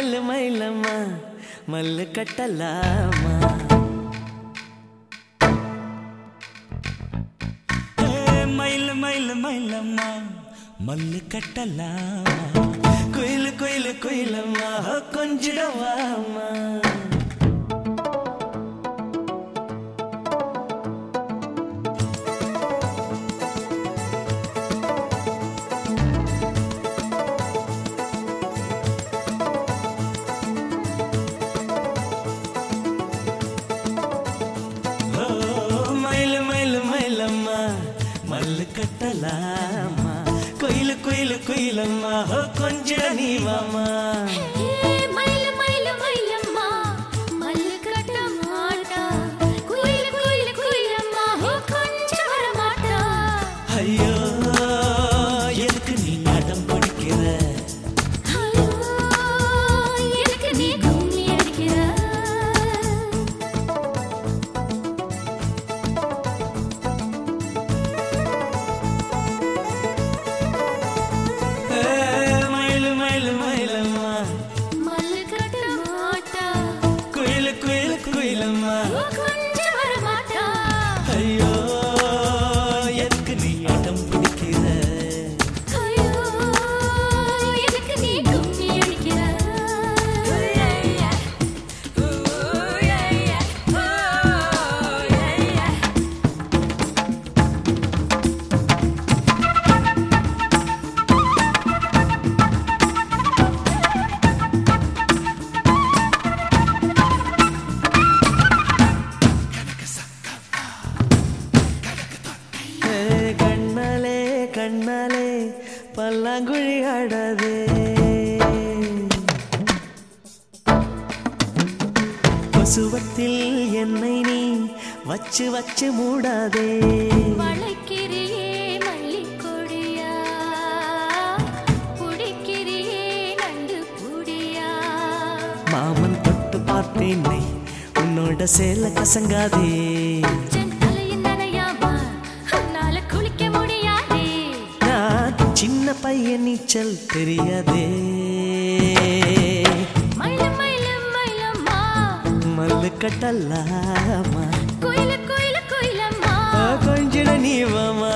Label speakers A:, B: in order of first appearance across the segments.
A: மயிலு மயிலம்மா மல்லு கட்டலாமா ஏ, மயிலு மயிலு மயிலம்மா மல்லு கட்டலாமா குயிலு குயிலு குயிலம்மா கொஞ்சிடவாமா ஓ, மயிலு மயிலு மயிலம்மா மல்லு கட்டலாமா குயிலு குயிலு குயிலம்மா ஓ, கொஞ்சிட நீ வாமா
B: மயிலு மயிலு மயிலம்மா மல்லு கட்ட மாட்டா குயில் குயில் குயிலம்மா ஓ கொஞ்சம் வர மாட்டா
A: ஐயோ எதுக்கு நீ அடம் பிடிக்கிற
B: ஐயோ எனக்கு நீ கும்மி அடிக்கிற
A: ஏ, மயிலு மயிலு மயிலம்மா
B: மல்லு கட்ட மாட்டா
A: குயிலு குயிலு குயிலம்மா
B: ஓ கொஞ்சம் வர மாட்டா
A: ஐயோ எதுக்கு நீ அடம் பிடிக்கிற
B: ஐயோ எனக்கு நீ கும்மி அடிக்கிற
A: ஏ, கண்ணாலே கண்ணாலே பல்லாங்குழி ஆடாதே பசுவத்தில் என்னை நீ வச்சு வச்சு மூடாதே
B: வளைக்கிறியே மல்லிக்கொடியா புடிக்கிறியே நண்டு புடியா
A: மாமன் தொட்டு பார்த்தேனே உன்னோட சேல கசங்காதே
B: அச்சன் தலையின் நனையாம உன்னால குளிக்க முடியாதே
A: நான் சின்ன பையன் நீச்சல் தெரியாதே
B: மயில மயில மயிலம்மா
A: மல்லு கட்டலாமா
B: குயில குயில குயிலம்மா
A: கொஞ்சிட நீ வாமா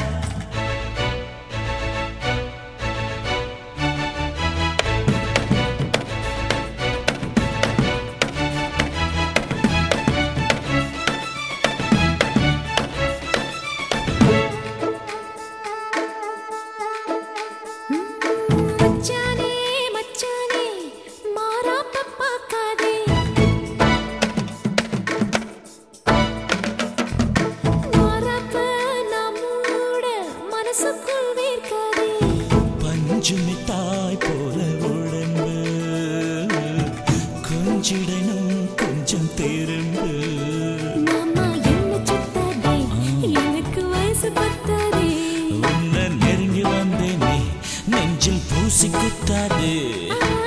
B: மச்சானே மச்சானே மாறாப்ப பார்க்காதே மாறாப்ப நம்மோட மனசுக்குள் வேர்க்காதே
A: பஞ்சு மிட்டாய் போல உடம்பு கொஞ்சிடனும் கொஞ்சம் திரும்பு
B: மாமா என்ன சுத்தாதே எனக்கு வயசு பத்தாதே
A: உன்னை நெருங்கி வந்தேனே நெஞ்சில் பூசி குத்தாது
B: ஆ